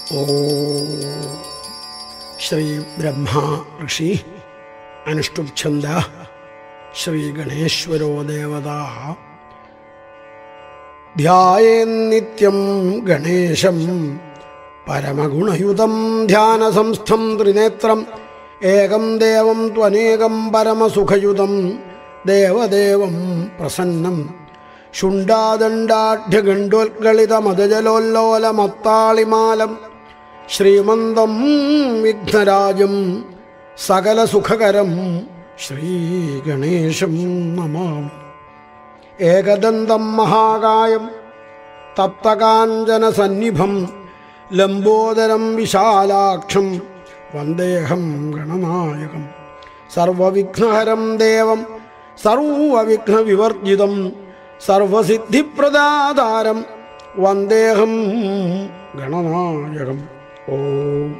ഓ ശ്രീ ബ്രഹ്മ ഋഷി അനുഷ്ടുപ്ഛന്ദ ശ്രീ ഗണേശ്വരോ ദേവത ധ്യായേന്നിത്യം ഗണേശം പരമഗുണയുതം ധ്യാനസംസ്ഥം ത്രിനേത്രം ഏകം ദേവം ത്വനേകം പരമസുഖയുതം ദേവദേവം പ്രസന്നം ശുണ്ടാദണ്ഡാഢ്യഗണ്ഡോത്കളിതമതജലോല്ലോലമത്താളിമാലം ശ്രീമന്തം വിഘ്നരാജം സകലസുഖകരം ശ്രീഗണേശം നമാമി ഏകദന്തം മഹാകായം തപ്തകാഞ്ചനസന്നിഭം ലംബോദരം വിശാലാക്ഷം വന്ദേഹം ഗണനായകം സർവവിഘ്നഹരം ദേവം സർവവിഘ്നവിവർജിതം സർവസിദ്ധിപ്രദാതാരം വന്ദേഹം ഗണനായകം ഓം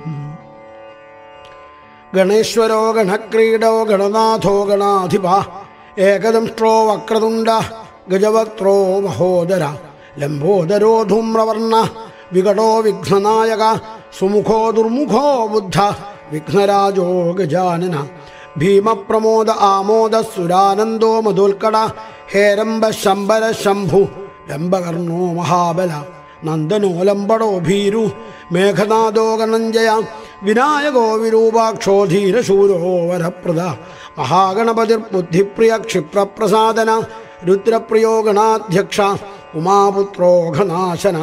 ഗണേശ്വരോ ഗണക്രീഡോ ഗണനാഥോ ഗണാധിപ ഏകദംഷ്ട്രോ വക്രതുണ്ട ഗജവക്ത്രോ മഹോദര ലംബോദരോ ധൂമ്രവർണ്ണ വികടോ വിഘ്നനായക സുമുഖോ ദുർമുഖോ ബുദ്ധ വിഘ്നരാജോ ഗജാനന ഭീമപ്രമോദ ആമോദ സുരാനന്ദോ മധുൽക്കട ഹേരംബ ശംബര ശംഭു ലംബകർണോ മഹാബല നന്ദനോ ലംബടോ ഭീരു മേഘനാദോ ഗണഞ്ജയ വിനായകോ വിരൂപാക്ഷോ ധീരശൂരോ വരപ്രദ മഹാഗണപതിർബുദ്ധിപ്രിയ ക്ഷിപ്രപ്രസാദന രുദ്രപ്രിയോ ഗണാധ്യക്ഷ ഉമാപുത്രോ ഘനാശന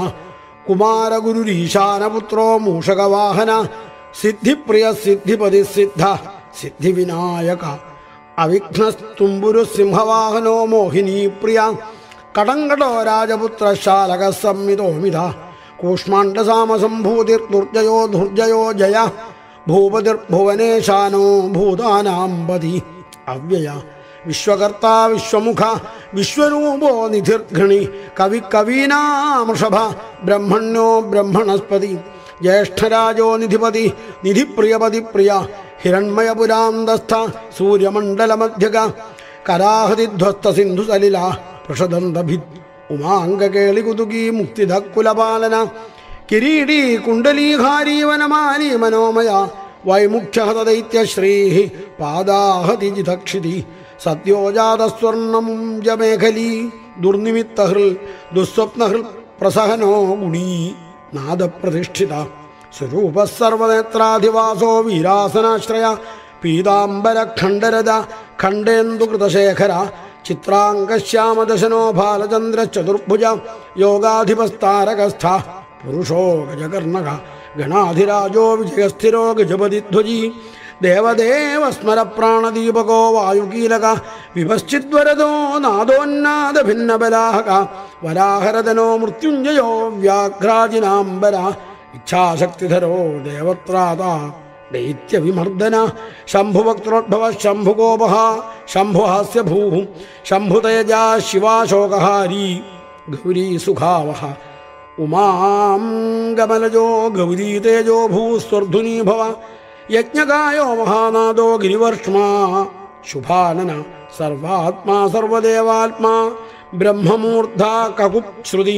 കുമാരഗുരുരീശാനപുത്രോ മൂഷകവാഹന സിദ്ധിപ്രിയ സിദ്ധിപതി സിദ്ധ സിദ്ധിവിനായക അവിഘ്നസ്തുംബുരു സിംഹവാഹനോ മോഹിനീ പ്രിയ കടങ്കടോ രാജപുത്ര ശാലക സംമിതോമിത കൂഷ്മാണ്ഡസാമസംഭൂതിർ ദുർജയോ ദുർജയോ ജയ ഭൂപതിർഭുവനേശാനോ ഭൂതാനാംപതി അവ്യയ വിശ്വകർത്ത വിശ്വമുഖ വിശ്വരൂപോ നിധിർഘണി കവി കവീനാമൃഷഭ ബ്രഹ്മണ്യോ ബ്രഹ്മണസ്പതി ജ്യേഷ്ഠരാജോ നിധിപതി നിധിപ്രിയപതി പ്രിയ ഹിരൺമയപുരാന്തസ്ഥ സൂര്യമണ്ഡലമധ്യക കരാഹതിധ്വസ്ത സിന്ധുസലില പൃഷദന്തഭി ഉമാംഗകേളി കുതുകി മുക്തിധക്കുലപാലന കിരീടീ കുണ്ടലീഹാരീവനമാലി മനോമയ വൈമുഖ്യഹതദൈത്യശ്രീ പാദാഹതിജിതക്ഷിതി സദ്യോജാതസ്വർണം ജമേഖലീ ദുർനിമിത്തഹൃൽ ദുസ്വപ്നഹൃൽ പ്രസഹനോ ഗുണീ നാദപ്രതിഷ്ഠിത സ്വരൂപ സർവനേത്രാധിവാസോ വീരാസനാശ്രയ പീതാംബര ഖണ്ഡരത ഖണ്ഡേന്ദുകൃതശേഖര ചിത്രാംഗശ്യാമദശനോ ബാലചന്ദ്ര ചതുർഭുജ യോഗാധിപസ്താരകസ്ഥ പുരുഷോ ഗജകർണക ഗണാധിരാജോ വിജയസ്ഥിരോ ഗജപതിധ്വജി ദേവദേവ സ്മര പ്രാണദീപകോ വായുകീലക വിപശ്ചിദ്വരദോ നാദോന്നാദ ഭിന്നബലാഹക വരാഹരദനോ മൃത്യുഞ്ജയോ വ്യാഘ്രാജിനാംബര ഇച്ഛാശക്തിധരോ ദേവത്രാത ദൈത്യവിമർദ്ദന ശംഭുവക്ത്രോദ്ഭവ ശംഭുഗോപഹ ശംഭുഹാസ്യഭൂ ശംഭുതേജ ശിവാശോകഹാരി ഗൗരീ സുഖാവഹ ഉമാം ഗമലജോ ഗൗരീ തേജോ ഭൂസ്വർധുനീ ഭവ യജ്ഞകായോ മഹാനാദോ ഗിരിവർഷ്മാ ശുഭാനന സർവാത്മാ സർവദേവാത്മാ ബ്രഹ്മമൂർധ കകുശ്രുതി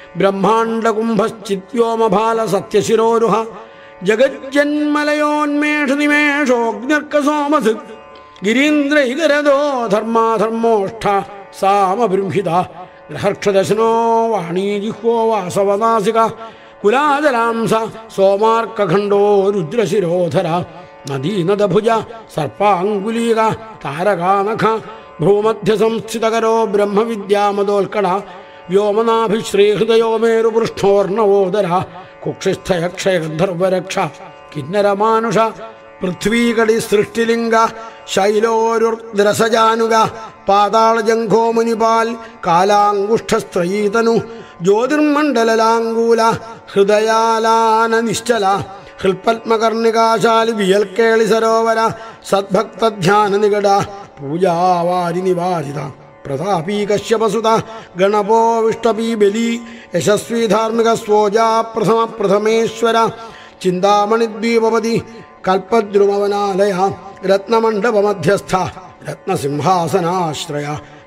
ബ്രഹ്മാണ്ഡകുംഭശ്ചിത്യോമഭാല സത്യശിരോരുഹ ജഗജ്ജന്മലയോന്മേഷനിമേഷോഗ്നർക്കസോമസ് ഗിരീന്ദ്രൈകരദോ ധർമാധർമ്മോഷ്ഠ സാമബൃംഹിത ഗ്രഹർക്ഷദശനോ വാണീജിഹ്വോ വാസവനാസിക കുലാജലാംസ സോമാർക്കഖണ്ഡോ രുദ്രശിരോധര നദീനദഭുജ സർപ്പാങ്കുലീക താരകാനഖ ഭ്രൂമധ്യ സംസ്ഥിതകരോ ബ്രഹ്മവിദ്യാമതോൽക്കട വ്യോമനാഭിശ്രീഹൃദയോ മേരുപൃഷ്ഠോർണവോദര കുക്ഷിസ്ഥയക്ഷയഗന്ധർവരക്ഷ കിന്നരമാനുഷ പൃഥ്വീകടി സൃഷ്ടിലിംഗ ശൈലോരുദ്രസജാനുക പാതാളജംഘോ മുനിപാൽ കാലാങ്കുഷ്ഠസ്ത്രയീതനു ജ്യോതിർമണ്ഡലലാങ്കൂല ഹൃദയാലാന നിശ്ചല ഹൃൽപത്മകർണികാശാലി വിയൽക്കേളി സരോവര സദ്ഭക്തധ്യാന നികട പൂജാവാരി നിവാരിത പ്രതാപീ കശ്യപസുത ഗണപോ വിഷ്ടപീ ബലി യശസ്വി ധാർമ്മിക സ്വോജാ പ്രഥമ പ്രഥമേശ്വര ചിന്താമണിദ്വീപതി കൽപ്പദ്രുമവനാലയ രത്നമണ്ഡപമധ്യസ്ഥ രത്നസിംഹാസനാശ്രയ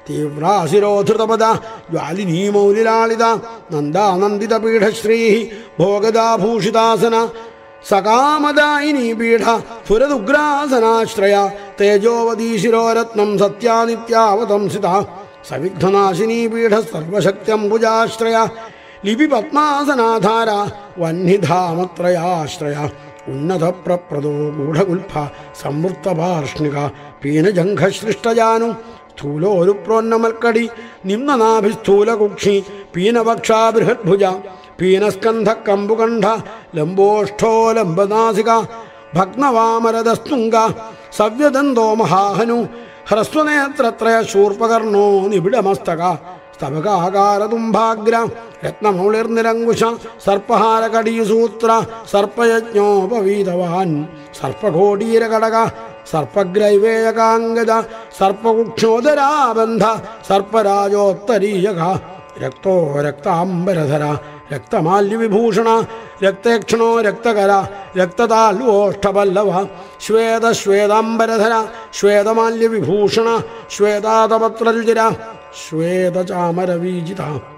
തീവ്രാശിരോധൃതപദ ജ്വാലിനീ മൗലിലാളിത നന്ദാനന്ദിത പീഠശ്രീ ഭോഗദാഭൂഷിതാസന സകാമദായിനി പീഠ സ്ഫുരദുഗ്രാസനാശ്രയ തേജോവതീ ശിരോരത്നം സത്യാനിത്യാവതംസിത സവിഘ്നനാശിനീ പീഠ സർവശക്ത്യംബുജാശ്രയ ലിപി പത്മാസനാധാര വഹ്നിധാമത്രയാശ്രയ ഉന്നതപ്രപ്രദോ ഗൂഢഗുൽഫ സംവൃത്തപാർഷ്ണിക പീനജംഘസൃഷ്ടജാനു സ്ഥൂലോരുപ്രോന്നമൽക്കടി നിമ്നനാഭിസ്ഥൂലകുക്ഷി പീനവക്ഷാ ബൃഹദ്ഭുജ പീനസ്കന്ധ കമ്പുകണ്ഠ ലംബോഷ്ഠോ ലംബനാസിക ഭഗ്നവാമരദസ്തുംഗ സവ്യദന്തോ മഹാഹനു ഹ്രസ്വനേത്രത്രയ ശൂർപകർണോ നിബിഡമസ്തക സ്തവകാകാരതുംഭാഗ്ര രത്നമൗളിർനിരങ്കുശ സർപ്പഹാരകടീസൂത്ര സർപ്പയജ്ഞോപവീതവാൻ സർപ്പഘോടീരകടക സർപ്പഗ്രൈവേയകാംഗജ സർപ്പകുക്ഷോദരാബന്ധ സർപ്പരാജോത്തരീയക രക്തോ രക്താംബരധര രക്തമാല്യവിഭൂഷണ രക്തേക്ഷണോ രക്തകര രക്തതാൽവോഷ്ടപല്ലവ ശ്വേത ശ്വേതാംബരധര ശ്വേതമാല്യവിഭൂഷണ ശ്വേതാതപത്രരുചിര ശ്വേതചാമരവീജിത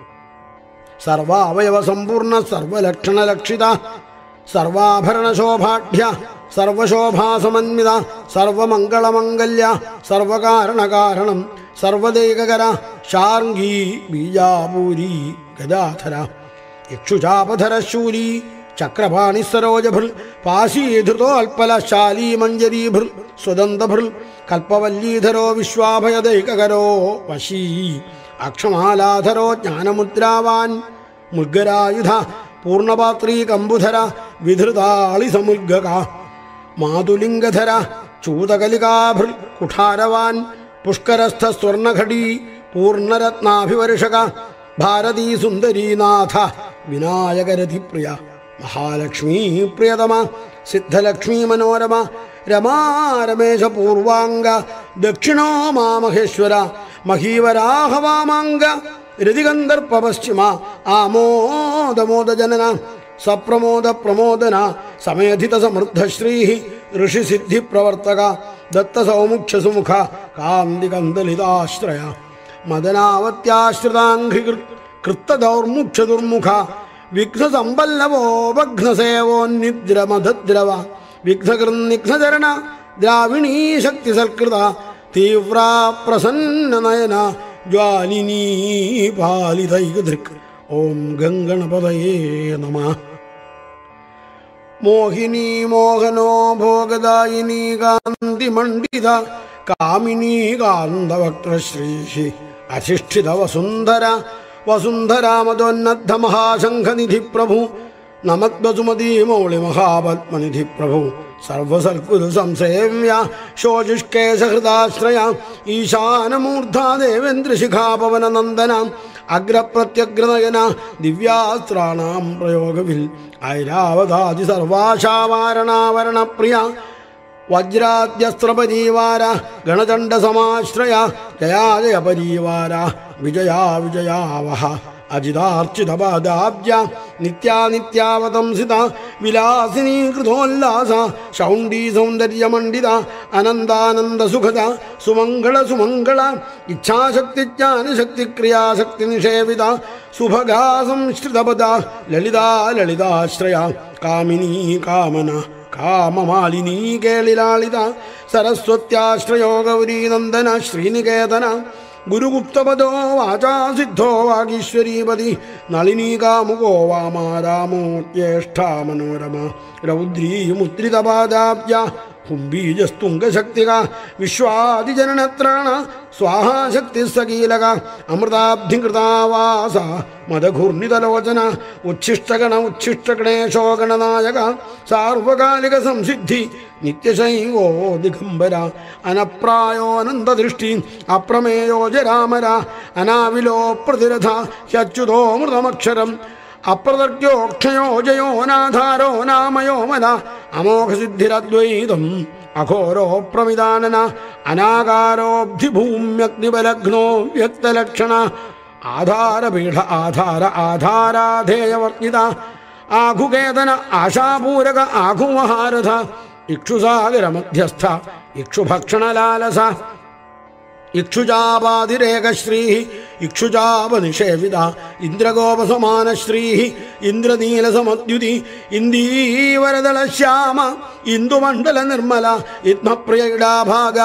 സർവാവയവ സമ്പൂർണ്ണ സർവലക്ഷണലക്ഷിത സർവാഭരണശോഭാഢ്യ സർവശോഭാസമന്വിത സർവമംഗളമംഗല്യ സർവകാരണകാരണം സർവദേകകര ശാർംഗീ ബീജാപൂരി ഗദാധര ഇക്ഷുചാപധര ശൂലി ചക്രപാണി സരോജഭൃൽ പാശീധൃതോൽപല ശാലീ മഞ്ജരീഭൃൽ സ്വദന്തഭൃൽ കൽപ്പവല്ലീധരോ വിശ്വാഭയദൈകകരോ വശീ അക്ഷമാലാധരോ ജ്ഞാനമുദ്രാവാൻ മുൽഗരായുധ പൂർണപാത്രീ കമ്പുധര വിധൃതാളി സമുൽഗക മാതുലിംഗധര ചൂതകലികാഭൃൽ കുഠാരവാൻ പുഷ്കരസ്ഥ സ്വർണഘടീ പൂർണ്ണരത്നാഭിവർഷക ഭാരതീ സുന്ദരീനാഥ വിനായകരതിപ്രിയ മഹാലക്ഷ്മീ പ്രിയതമ സിദ്ധലക്ഷ്മീ മനോരമ രമാരമേശ പൂർവാംഗ ദക്ഷിണോ മാമഹേശ്വര മഹീവരാഹവാമാംഗ രതികന്ദർപ്പ പശ്ചിമ ആമോദമോദജനന സപ്രമോദ പ്രമോദന സമേധിത സമൃദ്ധശ്രീ ഋഷിസിദ്ധി പ്രവർത്തക ദത്തസൗമുഖ്യ സുമുഖ കാന്തികന്ദലിതാശ്രയ മദനാവത്യാശ്രിതാഘ്രി കൃത്തദൗർമുഖ്യ ദുർമുഖ വിഘ്നസമ്പല്ലവോ ഭഗ്നസേവോന്നിദ്രമധദ്രവ വിഘ്നകൃന്നിഘ്നചരണ ദ്രാവിണീ ശക്തി സൽകൃത തീവ്ര പ്രസന്ന നയന ജ്വാലിനീ പാലിതൈകദൃക് ഓം ഗംഗണപതയേ നമ മോഹിനി മോഹനോ ഭോഗദായിനി കാന്തിമണ്ഡിത കാമിനി കാന്തവക്രശ്രീ അധിഷ്ഠിത വസുന്ധര വസുന്ധരാമതോന്നദ്ധ മഹാശംഖനിധി പ്രഭു നമദ്വസുമതീ മൗളി മഹാപത്മനിധി പ്രഭു സർവസൽക്കുരു സംസേവ്യ ശോചിഷ്കേശഹൃദാശ്രയ ഈശാനമൂർധാ ദേവേന്ദ്രശിഖാപവന നന്ദന അഗ്രപ്രത്യഗ്രനയന ദിവ്യാസ്ത്രാണാം പ്രയോഗവിൽ ഐരാവതാതി സർവാശാവാരണാവരണ പ്രിയ വജ്രാദ്യസ്ത്രപരീവാര ഗണചണ്ഡ സമാശ്രയ ജയാ ജയ പരീവാര വിജയാ വിജയാവഹ അജിതാർച്ചിതപാദാബ്ജ നിത്യാനിത്യാവതംസിത വിലാസിനി കൃതോല്ലാസ ശൗണ്ഡീ സൗന്ദര്യമണ്ഡിത അനന്താനന്ദ സുഖത സുമംഗള സുമംഗള ഇച്ഛാശക്തി ജ്ഞാനശക്തി ക്രിയാശക്തി നിഷേവിത സുഭഗാ സംശ്രിതപദ ലളിതാ ലളിതാശ്രയ കാമിനീ കാമന കാമമാലിനീ കേളിലാളിത സരസ്വത്യാശ്രയോ ഗൗരീ നന്ദന ശ്രീനികേതന ഗുരുഗുപ്തപദോ വാചാ സിദ്ധോ വാഗീശ്വരീപതി നളിനീ കാമുകോ വാമാരാമോ ജ്യേഷ്ഠാ മനോരമ രൗദ്രീ മുദ്രിതപാദാബ്ജ കുംബീജസ്തുംഗശക്തിക വിശ്വാദിജനനത്രാണ സ്വാഹാശക്തി സകീലക അമൃതാബ്ധികൃതാവാസ മദഘൂർണിതലോചന ഉച്ഛിഷ്ടഗണ ഉച്ഛിഷ്ടഗണേശോഗണനായക സാർവകാലിക സംസിദ്ധി നിത്യശൈവോ ദിഗംബര അനപ്രായോനന്ദദൃഷ്ടി അപ്രമേയോ ജരാമര അനാവിലോ പ്രതിരഥ ഹ്യച്യുതോ മൃതമക്ഷരം അപ്രതർക്യോക്ഷയോ ജയോനാധാരോ നാമയോ മന അമോഘസിദ്ധിരദ്വൈതം അഘോരോ പ്രമിദാനന അനാകാരോബ്ധിഭൂമ്യഗ്നിബലഘ്നോ വ്യക്തലക്ഷണ ആധാരപീഠ ആധാര ആധാരാധേയവർജിത ആഘുകേതന ആശാപൂരക ആഘുമഹാരഥ ഇക്ഷുസാഗര മധ്യസ്ഥ ഇക്ഷുഭക്ഷണലാലസ ഇക്ഷുജാപാതിരേകശ്രീ ഇക്ഷുജാപനിഷേവിത ഇന്ദ്രഗോപസമാനശ്രീ ഇന്ദ്രനീലസമദ്യുതി ഇന്ദീവരദളശ്യാമ ഇന്ദുമണ്ഡല നിർമ്മല ഇത്മപ്രിയയിടാഭാഗ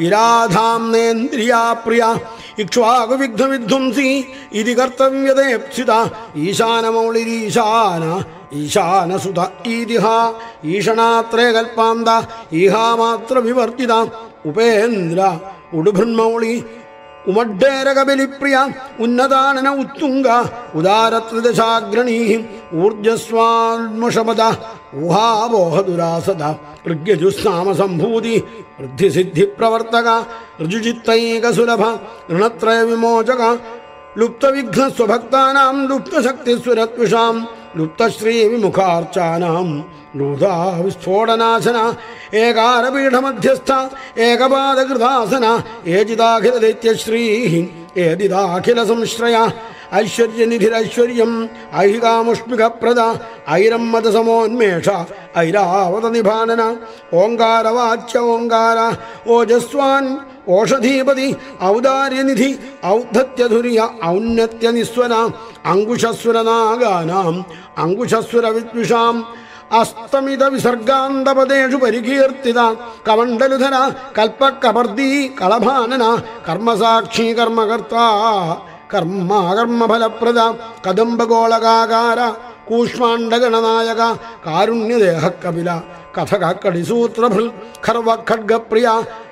ഇരാധാംനേന്ദ്രിയാപ്രിയ ഇക്ഷ്വാകുവിഘ്നവിധ്വംസി ഇതി കർത്തവ്യതേപ്സിത ഈശാനമൗളിരീശാന ഈശാനസുത ഈതിഹ ഈഷണാത്രേ കൽപ്പാന്ത ഈഹാമാത്ര വിവർജിത ഉപേന്ദ്ര ഉടുഭൃന്മൗളി ഉമഡ്ഡേരകബലിപ്രിയ ഉന്നതാനന ഉത്തുംഗ ഉദാരത്രിദശാഗ്രണീ ഊർജസ്വാത്മഷപദ ഊഹാബോഹദുരാസദ ഋഗ്യജുസ്നാമസംഭൂതി വൃദ്ധിസിദ്ധി പ്രവർത്തക ഋജുചിത്തൈകസുലഭ ഋണത്രയ വിമോചക ലുപ്തവിഘ്നസ്വഭക്താനാം ലുപ്തശക്തിസ്വരത്വിഷാം ലുപ്തശ്രീവിമുഖാർച്ചാനാം ലൂതാ വിസ്ഫോടനാശന ഏകാരപീഠമധ്യസ്ഥ ഏകപാദകൃതാസന ഏജിതാഖില ദൈത്യശ്രീ ഏതിദാഖില സംശ്രയ ഐശ്വര്യനിധിരൈശ്വര്യം ഐഹികാമുഷ്മികപ്രദ ഐരം മതസമോന്മേഷ ഐരാവത നിഭാനന ഓങ്കാരവാച്യ ഓങ്കാര ഓജസ്വാൻ ഓഷധീപതി ഔദാര്യനിധി ഔദ്ധത്യധുര്യ ഔന്നത്യനിസ്വന അങ്കുശസ്വരനാഗാനാം അങ്കുശസ്വര വിദ്വിഷാം അസ്തമിത വിസർഗാന്തപദേഷു പരികീർത്തിത കമണ്ഡലുധര കൽപ്പകപർദീ കളഭാനന കർമ്മസാക്ഷി കർമ്മകർത്ത കർമാകർമ്മഫലപ്രദ കദംബഗോളകാകാര കൂഷ്മാണ്ഡഗണനായക കാരുണ്യദേഹ കപില കഥകക്കടിസൂത്രഭൃൽ ഖർവ ഖഡ്ഗപ്രിയ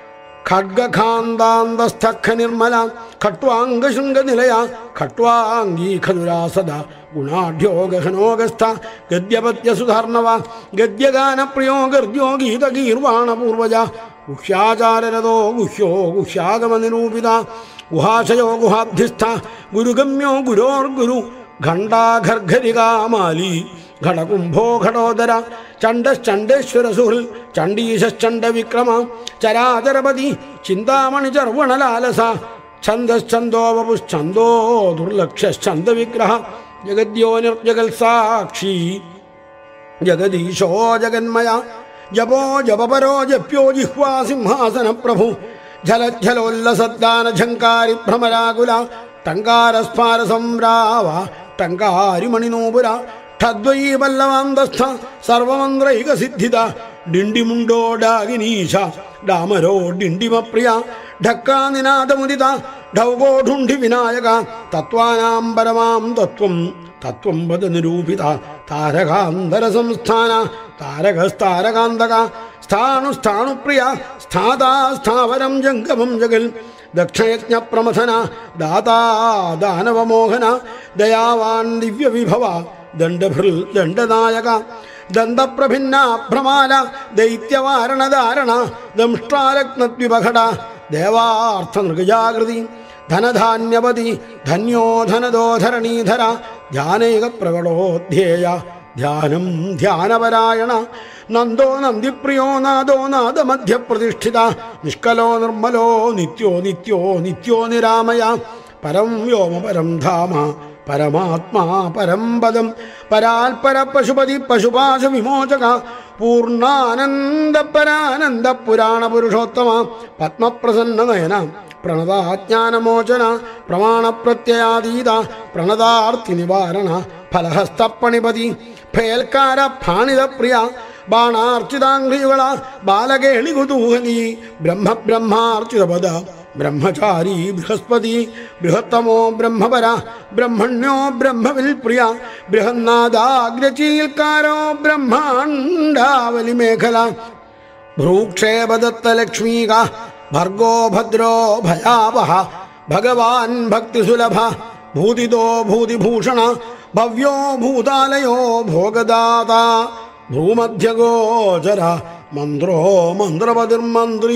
ഖഡ്ഗഖാന്താന്തസ്ഥഖ നിർമ്മല ഖട്വാംഗശൃംഗനിലയ ഖട്വാംഗീ ഖദുരാസദ ഗുണാഢ്യോ ഗഹനോഗസ്ഥ ഗദ്യപത്യസുധാർണവ ഗദ്യഗാനപ്രിയോ ഗർജ്യോ ഗീതഗീർവാണപൂർവജ ഗുഹ്യാചാരരഥോ ഗുഹ്യോ ഗുഹ്യാഗമനിരൂപിത ഗുഹാശയോ ഗുഹാബ്ധിസ്ഥ ഗുരുഗമ്യോ ഗുരോർഗുരു ഖണ്ഡാഘർഘരികാമാലി ഘടകുംഭോ ഘടോദര ചണ്ഡശ്ചണ്ഡേശ്വര സുഹൃൽ ചണ്ഡീശ്ചണ്ഡ വിക്രമ ചരാചരപതി ചിന്താമണി ചർവണലാലസ ഛന്ദശ്ചന്ദോപുശ്ചന്ദോ ദുർലക്ഷ്യശ്ചന്ദ വിഗ്രഹ ജഗദ്യോ നിർജഗൽ സാക്ഷി ജഗദീശോ ജഗന്മയ ജപോ ജപപരോ ജപ്യോ ജിഹ്വാ സിംഹാസന പ്രഭു ജലജ്ജലോല്ലസദ്ദാന ഝങ്കാരി ഭ്രമരാകുല ടങ്കാരസ്ഫാര സംരാവ ടങ്കാരിമണിനൂപുര ഠദ്വയീ പല്ലവാന്തസ്ഥ സർവമന്ത്രൈക സിദ്ധിത ഡിണ്ടിമുണ്ടോടാകിനീശ ഡാമരോ ഡിണ്ടിമപ്രിയ ഢക്കാനിനാദമുദിത ഢൗഗോഢുണ്ഠി വിനായക തത്വാനാം പരമാം തത്വം തത്വം വദ നിരൂപിത താരകാന്തര സംസ്ഥാന താരകസ്താരകാന്തക സ്ഥാണു സ്ഥാണുപ്രിയ സ്ഥാതാ സ്ഥാവരം ജംഗമം ജഗൽ ദക്ഷയജ്ഞ പ്രമഥന ദാതാ ദാനവമോഹന ദയാവാൻ ദിവ്യവിഭവ ദണ്ഡഭൃൽ ദണ്ഡനായക ദന്തപ്രഭിന്ന ഭ്രമാല ദൈത്യവാരണധാരണ ദംഷ്ട്രാരത്നദ്വിപഘട ദേവാർത്ഥ നൃഗജാകൃതി ധനധാന്യപതി ധന്യോ ധനദോ ധരണീധര ധ്യാനൈക പ്രകടോധ്യേയ ധ്യാനം ധ്യാനപരായണ നന്ദോ നന്ദിപ്രിയോ നാദോ നാദമധ്യപ്രതിഷ്ഠിത നിഷ്കലോ നിർമ്മലോ നിത്യോ നിത്യോ നിത്യോ നിരാമയ പരം വ്യോമ പരം ധാമ പരമാത്മാ പരം പദം പരാൽപര പശുപതി പശുപാശ വിമോചക പൂർണ്ണാനന്ദ പരാനന്ദ പുരാണ പുരുഷോത്തമ പത്മപ്രസന്ന നയന പ്രണതാജ്ഞാനമോചന പ്രമാണപ്രത്യയാതീത പ്രണതാർത്തി നിവാരണ ഫലഹസ്തപ്പണിപതി ഫേൽക്കാര ഫാണിത പ്രിയ ബാണാർച്ചിതാംഘ്രിയുള ബാലകേളി കുതൂഹലി ബ്രഹ്മ ബ്രഹ്മാർച്ചിതപദ ബ്രഹ്മചാരി ബൃഹസ്പതി ബൃഹത്തമോ ബ്രഹ്മപര ബ്രഹ്മണ്യോ ബ്രഹ്മവിൽ പ്രിയ ബൃഹന്നാദാഗ്രചീൽക്കാരോ ബ്രഹ്മാണ്ടാവലി മേഖല ഭ്രൂക്ഷേപദത്തലക്ഷ്മീക ഭർഗോ ഭദ്രോ ഭയാവഹ ഭഗവാൻ ഭക്തിസുലഭ ഭൂതിദോ ഭൂതിഭൂഷണ ഭവ്യോ ഭൂതാലയോ ഭോഗദാത ഭൂമധ്യഗോചര മന്ത്രോ മന്ത്രപതിർമന്ത്രീ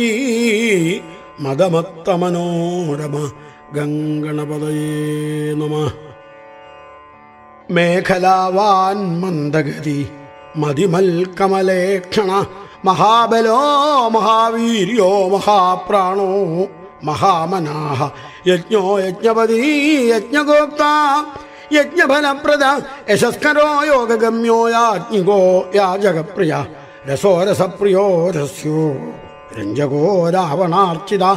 മദമത്തമനോരമ ഗംഗണപതയേ നമ മേഖലാവാൻ മന്ദഗതി മതിമൽകമലേക്ഷണ മഹാബലോ മഹാവീര്യോ മഹാപ്രാണോ മഹാമനാഹ യജ്ഞോ യജ്ഞപതി യജ്ഞഗോക്ത യജ്ഞഫലപ്രദ യശസ്കരോ യോഗഗമ്യോ യാജ്ഞികോ യാജകപ്രിയ രസോ രസപ്രിയോ രസ്യോ രഞ്ജകോ രാവണാർച്ചിത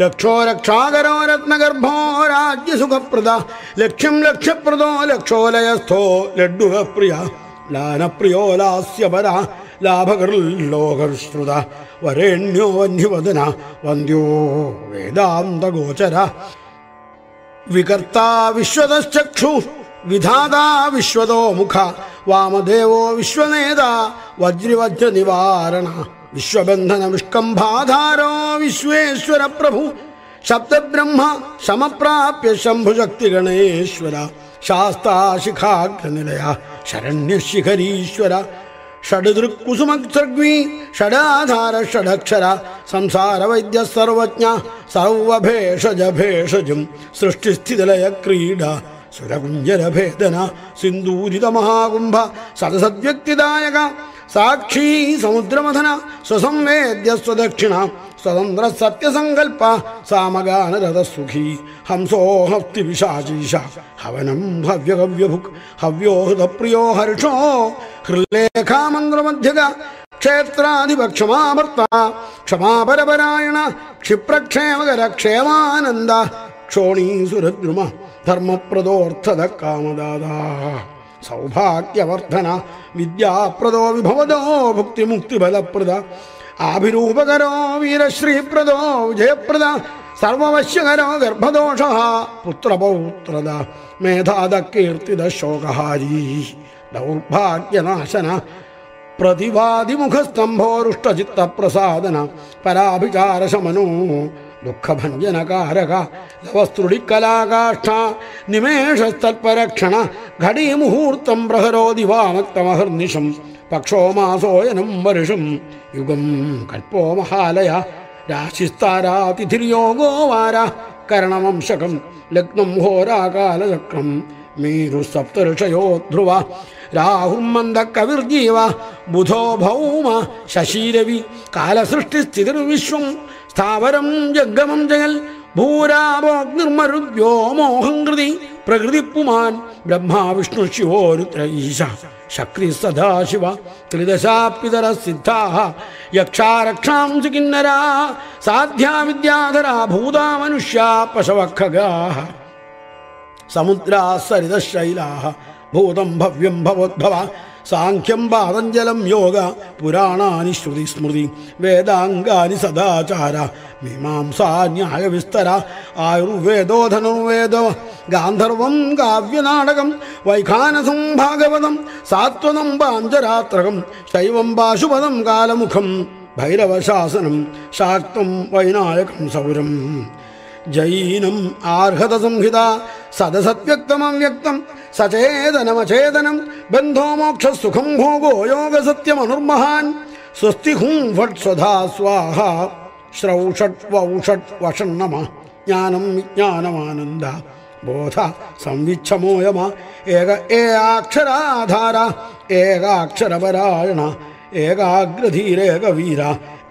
രക്ഷോ രക്ഷാകരോ രത്നഗർഭോ രാജ്യസുഖപ്രദ ലക്ഷ്യം ലക്ഷ്യപ്രദോ ലക്ഷോലയസ്ഥോ ലഡ്ഡുഹപ്രിയ ലാനപ്രിയോ ലാസ്യപര ലാഭകൃല്ലോകശ്രുത വരേണ്യോ വന്യവദന വന്ദ്യോ വേദാന്തഗോചര വികർത്താ വിശ്വതശ്ചക്ഷു വിധാതാ വിശ്വതോ മുഖ വാമദേവോ വിശ്വനേത വജ്രിവജ്ര നിവാരണ വിശ്വബന്ധന വിഷ്കംഭാധാരോ വിശ്വേശ്വര പ്രഭു ശബ്ദബ്രഹ്മ സമപ്രാപ്യ ശംഭുശക്തി ഗണേശ്വര ശാസ്താശിഖാഗ്രനിലയ ശരണ്യശിഖരീശ്വര ഷഡ്ദൃക്കുസുമസർഗ്വി ഷഡാധാര ഷഡക്ഷര സംസാര വൈദ്യ സർവജ്ഞ സർവഭേഷജ ഭേഷജം സൃഷ്ടിസ്ഥിതിലയ ക്രീഡ സുരകുഞ്ചരഭേദന സിന്ദൂരിത മഹാകുംഭ സദസദ്വ്യക്തിദായക സാക്ഷി സമുദ്രമഥന സ്വസംവേദ്യ സ്വദക്ഷിണ സ്വതന്ത്ര സത്യസങ്കൽപ്പ സാമഗാനരഥസുഖി ഹംസോ ഹസ്തി വിശാചീശ ഹവനം ഹവ്യകവ്യഭുക് ഹവ്യോ ഹൃതപ്രിയോ ഹർഷോ ഹൃലേഖാമന്ത്രമധ്യക ക്ഷേത്രാധിപക്ഷമാഭർത്ത ക്ഷമാപരപരായണ ക്ഷിപ്രക്ഷേമകര ക്ഷേമാനന്ദ ക്ഷോണീസുരദ്രുമ ധർമ്മപ്രദോർത്ഥത കാമദാദാ സൗഭാഗ്യവർദ്ധന വിദ്യാപ്രദോ വിഭവദോ ഭുക്തിമുക്തിഫലപ്രദ ആഭിരൂപകരോ വീരശ്രീപ്രദോ വിജയപ്രദ സർവവശ്യകരോ ഗർഭദോഷ പുത്രപൗത്രത മേധാദ കീർത്തിത ശോകഹാരി ദൗർഭാഗ്യനാശന പ്രതിവാദിമുഖസ്തംഭോരുഷ്ടചിത്തപ്രസാദന പരാഭിചാരശമനോ ദുഃഖഭഞ്ജനകാരക ലവസ്ത്രുടിക്കലാകാഷ്ഠ നിമേഷസ്തൽപരക്ഷണ ഘടീമുഹൂർത്തം പ്രഹരോതി വാമക്തമഹർനിശം പക്ഷോ മാസോയനം വർഷം യുഗം കൽപ്പോ മഹാലയ രാശിസ്താരാതിഥിര്യോഗോ വാര കരണവംശകം ലഗ്നം ഹോരാകാലചക്രം മേരു സപ്തഋഷയോ ധ്രുവ രാഹുർമന്ദ കവിർജീവ ബുധോ ഭൗമ ശശീരവി കാലസൃഷ്ടിസ്ഥിതിർവിശ്വം സ്ഥാവരം ജംഗമം ജഗൽ ഭൂരാഭോഗ്നിർമരുദ്യോ മോഹം കൃതി പ്രകൃതിപ്പുമാൻ ബ്രഹ്മാ വിഷ്ണു ശിവോരുദ്ര ഈശ ശക്തി സദാശിവ ത്രിദശാപിതര സിദ്ധാ യക്ഷാരക്ഷാംസി കിന്നരാ സാധ്യാ വിദ്യാധരാ ഭൂതാ മനുഷ്യാ പശവഖഗാ സമുദ്രാ സരിതശൈലാ ഭൂതം ഭവ്യം ഭവോദ്ഭവ സാഖ്യം പാതഞ്ജലം യോഗ പുരാണാനി ശ്രുതി സ്മൃതി വേദാംഗാനി സദാചാര മീമാംസാ ന്യായവിസ്തര ആയുർവേദോ ധനുർവേദോ ഗാന്ധർവം കാവ്യനാടകം വൈഖാനസം ഭാഗവതം സാത്വനം പാഞ്ചരാത്രകം ശൈവം പാശുപദം കാലമുഖം ഭൈരവശാസനം ശാക്തം വൈനായകം സൗരം ജൈനം ആർഹത സംഹിത സദസത്യക്തമവ്യക്തം സചേതനമചേതനം ബന്ധോ മോക്ഷ സുഖം ഭോഗോ യോഗ സത്യമനുർമഹാൻ സ്വസ്തി ഹും ഫട് സ്വധാ സ്വാഹ ശ്രൗഷട് വൗഷട് വഷണ്ണമ ജ്ഞാനം വിജ്ഞാനമാനന്ദ ബോധ സംവിച്ഛമോയമ ഏക ഏകാക്ഷരാധാര ഏകാക്ഷരപരായണ ഏകാഗ്രധീരേക വീര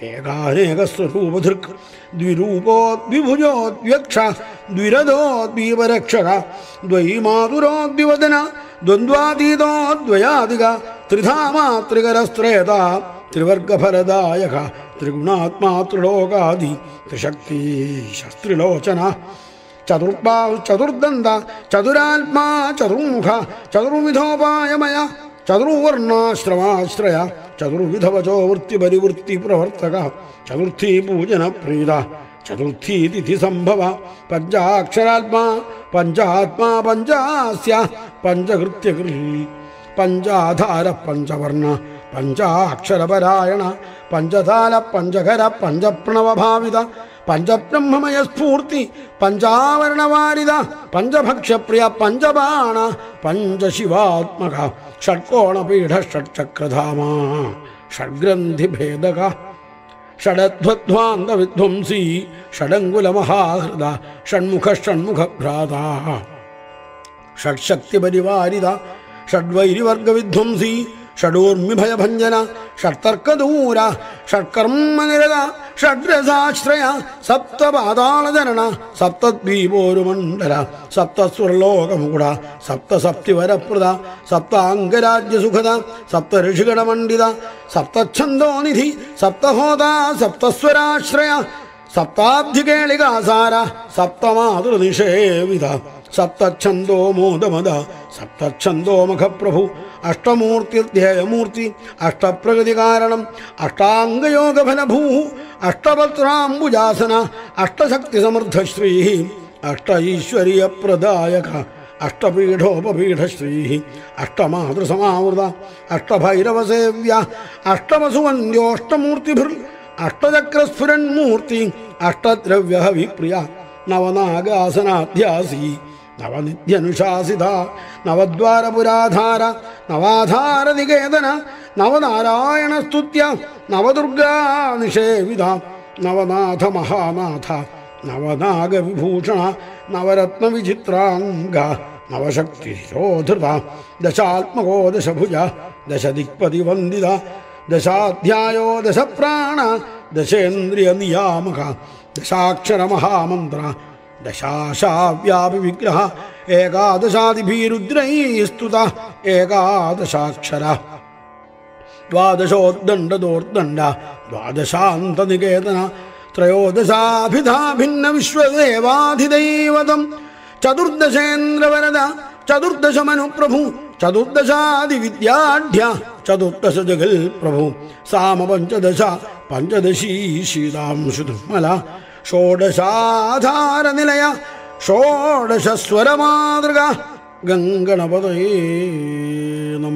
ഏകാനേകസ്വരൂപധൃക് ദ്വിരൂപോ ദ്വിഭുജോ ദ്വക്ഷ ദ്വിരഥോ ദ്വീപരക്ഷക ദ്വൈമാതുരോ ദ്വിവദന ദ്വന്ദ്വാതീതോ ദ്വയാധിക ത്രിധാമാത്രികരസ്ത്രേത ത്രിവർഗഫലദായക ത്രിഗുണാത്മാ ത്രിലോകാദി ത്രിശക്തി ശസ്ത്രിലോചന ചതുർബാഹു ചതുർദന്ത ചതുരാത്മാ ചതുർമുഖ ചതുർവിധോപായമയ ചതുർവർണാശ്രമാശ്രയ ചതുർവിധവചോ വൃത്തിപരിവൃത്തി പ്രവർത്തക ചതുർത്ഥി പൂജന പ്രീത ചതുർത്ഥി തിഥി സംഭവ പഞ്ചാക്ഷരാത്മാ പഞ്ചാത്മാ പഞ്ചാസ്യ പഞ്ചകൃത്യകൃ പഞ്ചാധാര പഞ്ചവർണ പഞ്ചാക്ഷരപരായണ പഞ്ചതാല പഞ്ചകര പഞ്ചപ്രണവഭാവിത പഞ്ചബ്രഹ്മമയ സ്ഫൂർത്തി പഞ്ചാവരണവാരിത പഞ്ചഭക്ഷ്യപ്രിയ പഞ്ചബാണ പഞ്ചശിവാത്മക ഷഡ്കോണപീഠ ഷഡ്ചക്രധാമ ഷഡ്ഗ്രന്ഥിഭേദക ഷഡധ്വധ്വാന്ത വിധ്വംസി ഷഡങ്കുലമഹാഹൃദ ഷൺമുഖ ഷൺമുഖഭ്രാത ഷഡ്ശക്തിപരിവാരിത ഷഡ്വൈരിവർഗവിധ്വംസി ഷഡൂർമിഭയഭഞ്ജന ഷഡ്തർക്കദൂര ഷഡ്കർമ്മനിരത ഷഡ്രസാശ്രയ സപ്തപാതാളചരണ സപ്തദ്വീപോരുമണ്ഡല സപ്തസ്വർലോകമുകുട സപ്തസപ്തിവരപ്രദ സപ്താംഗരാജ്യസുഖത സപ്ത ഋഷിഗണമണ്ഡിത സപ്തച്ഛന്തോനിധി സപ്തഹോത സപ്തസ്വരാശ്രയ സപ്താബ്ധികേളികാസാര സപ്തമാതൃനിഷേവിത സപ്തച്ഛന്തോ മോദമത സപ്തച്ഛന്തോ മഖപ്രഭു അഷ്ടമൂർത്തിധ്യേയമൂർത്തി അഷ്ടപ്രകൃതി കാരണം അഷ്ടാംഗയോഗഫലഭൂ അഷ്ടപത്രാംബുജാസന അഷ്ടശക്തി സമൃദ്ധശ്രീ അഷ്ട ഈശ്വരീയ പ്രദായക അഷ്ടപീഠോപപീഠശ്രീ അഷ്ടമാതൃസമാവൃത അഷ്ടഭൈരവസേവ്യ അഷ്ടവസുവന്യോഷ്ടമൂർത്തിഭിർ അഷ്ടചക്രസ്ഫുരന്മൂർത്തി അഷ്ടദ്രവ്യ വിപ്രിയ നവനാഗാസനാധ്യാസി നവനിത്യനുശാസിത നവദ്വാരപുരാധാര നവാധാരനികേതന നവനാരായണസ്തുത്യ നവദുർഗാ നിഷേവിത നവനാഥ മഹാനാഥ നവനാഗവിഭൂഷണ നവരത്നവിചിത്രാംഗ നവശക്തിരോധൃത ദശാത്മകോ ദശഭുജ ദശദിക്പതിവന്ദിത ദശാധ്യായോ ദശപ്രാണ ദശേന്ദ്രിയ നിയാമക ദശാക്ഷര മഹാമന്ത്ര ദശാശാവ്യാപി വിഗ്രഹ ഏകാദശാദിഭിരുദ്രൈ സ്തുത ഏകാദശാക്ഷര ദ്വാദശോദ്ദണ്ഡദോർദണ്ഡ ദ്വാദശാന്തനികേതന ത്രയോദശാഭിധാ ഭിന്ന വിശ്വദേവാധിദൈവതം ചതുർദശേന്ദ്രവരദ ചതുർദശമനുപ്രഭു ചതുർദശാദിവിദ്യാഢ്യ ചതുർദശ ജഗൽ പ്രഭു സാമ പഞ്ചദശ പഞ്ചദശീ ശീതാംശു നിർമ്മല ഷോഡശാധാരനിലയ ഷോഡശസ്വരമാതൃക ഗംഗണപതയേ നമ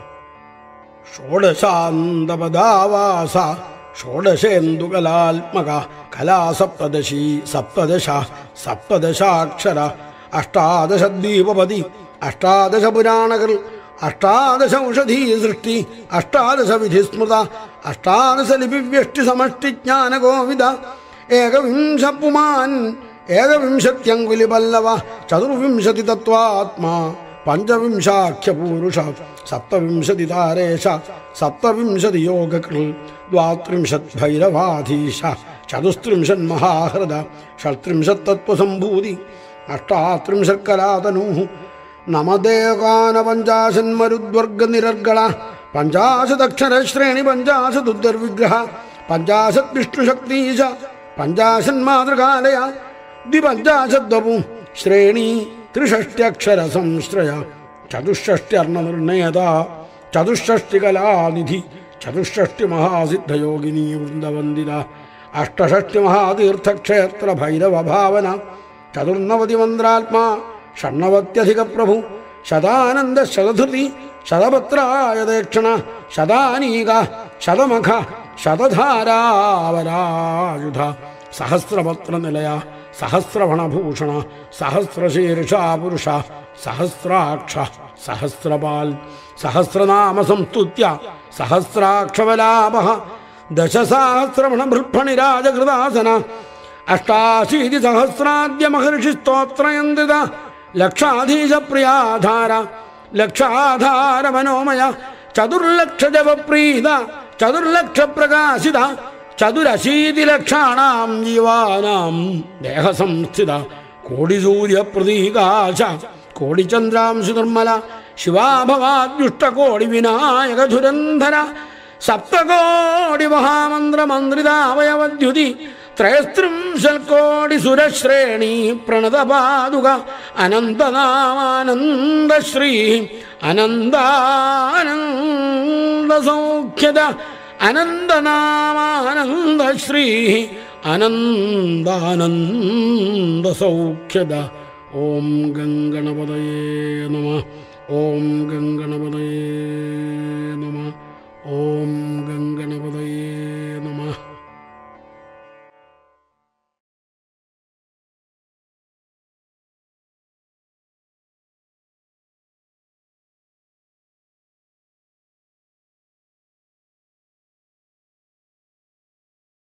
ഷോഡശാന്തപദാവാസ ഷോഡശേന്ദുകലാത്മക കലാ സപ്തദശി സപ്തദശ സപ്തദശാക്ഷര അഷ്ടാദശദ്വീപപതി അഷ്ടാദശ പുരാണകൾ അഷ്ടാദശ ഔഷധീ സൃഷ്ടി അഷ്ടാദശ വിധിസ്മൃത അഷ്ടാദശ ലിപിവ്യഷ്ടി സമഷ്ടി ജ്ഞാനഗോവിത ഏകവിംശ പുമാൻ ഏകവിംശത്യങ്കുലി പല്ലവ ചതുർവിംശതി തത്വാത്മാ പഞ്ചവിംശാഖ്യപൂരുഷ സപ്തവിംശതി താരേശ സപ്തവിംശതി യോഗകൃ ദ്വാത്രിംശത് ഭൈരവാധീശ ചതുസ്ത്രിംശൻ മഹാഹൃദ ഷട്ത്രിംശത്തത്വസംഭൂതി അഷ്ടാത്രിംശത്കലാതനൂ നമദേകാന പഞ്ചാശന്മരുദ്വർഗ നിരർഗള പഞ്ചാശദക്ഷരശ്രേണി പഞ്ചാശദുദ്ധർവിഗ്രഹ പഞ്ചാശത് വിഷ്ണുശക്തീശ പഞ്ചാശന്മാതൃകാലയ ദ്വിപഞ്ചാശദ്വപു ശ്രേണി ത്രിഷഷ്ട്യക്ഷര സംശ്രയ ചതുഷ്ഷ്ട്യർണനിർണയത ചതുഷ്ഷ്ടികലാനിധി ചതുഷ്ഷ്ടി മഹാസിദ്ധയോഗിനി വൃന്ദവന്ദിത അഷ്ടഷഷ്ടി മഹാതീർത്ഥക്ഷേത്ര ഭൈരവ ഭാവന ചതുർനവതി മന്ത്രാത്മാ ഷണ്ണവത്യധിക പ്രഭു ശതാനന്ദ ശതധൃതി ശതപത്രായ ദക്ഷണ ശതാനീക ശതമഖ ശതധാരാവരായുധ സഹസ്രപത്ര നിലയ സഹസ്രവണഭൂഷണ സഹസ്രശീർഷാ പുരുഷ സഹസ്രാക്ഷ സഹസ്രപാൽ സഹസ്രനാമ സംസ്തുത്യ സഹസ്രാക്ഷവലാപ ദശസഹസ്രവണഭൃക്ഷണിരാജകൃതാസന അഷ്ടാശീതി സഹസ്രാദ്യ മഹർഷി സ്തോത്രയന്തിത ലക്ഷാധീശ പ്രിയാധാര ലക്ഷാധാര മനോമയ ചതുർലക്ഷ ജപപ്രീത ചതുർലക്ഷ പ്രകാശിത ചതുരശീതി ലക്ഷാണാം ജീവാനാം ദേഹസംസ്ഥിത കോടിസൂര്യ പ്രതീകാശ കോടിചന്ദ്രാംശു നിർമ്മല ശിവാഭവാദ്യുഷ്ടകോടി വിനായക ധുരന്ധര സപ്തകോടി മഹാമന്ത്രമന്ത്രിതാവയവദ്യുതി ത്രയസ്ത്രിംശൽ കോടി സുരശ്രേണി പ്രണതപാതുക അനന്തനാമാനന്ദശ്രീ അനന്താനന്ദസൗഖ്യത അനന്തനാമാനന്ദശ്രീ അനന്താനന്ദസൗഖ്യത ഓം ഗംഗണപതയേ നമ ഓം ഗംഗണപതയേ